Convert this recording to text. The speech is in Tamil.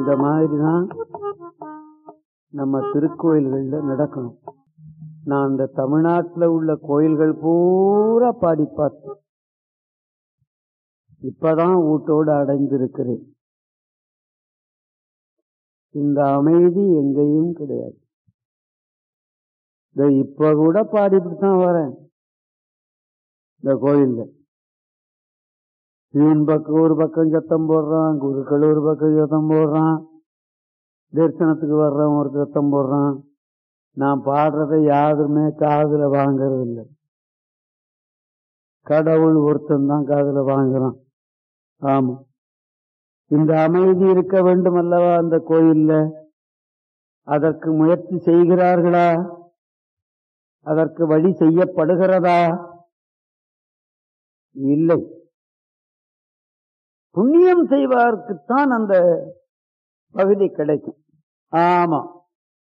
இந்த மாதிரி தான் நம்ம திருக்கோயில்கள்ல நடக்கணும் நான் இந்த தமிழ்நாட்டுல உள்ள கோயில்கள் பூரா பாடி பார்த்தேன் இப்பதான் வீட்டோடு அடைந்திருக்கிறேன் இந்த அமைதி எங்கேயும் கிடையாது இதோ இப்ப கூட பாடிட்டு தான் வரேன் இந்த கோயில்ல இவன் பக்கம் ஒரு பக்கம் சத்தம் போடுறான் குருக்கள் ஒரு பக்கம் சத்தம் போடுறான் தரிசனத்துக்கு வர்றவன் ஒரு சத்தம் போடுறான் நான் பாடுறதை யாருமே காதுல வாங்கறது இல்லை கடவுள் ஒருத்தன் தான் காதுல வாங்குறான் ஆமா இந்த அமைதி இருக்க வேண்டும் அல்லவா அந்த கோயில்ல அதற்கு முயற்சி செய்கிறார்களா அதற்கு வழி செய்யப்படுகிறதா இல்லை புண்ணியம் செய்வார்க்குத்தான் அந்த பகுதி கிடைக்கும் ஆமா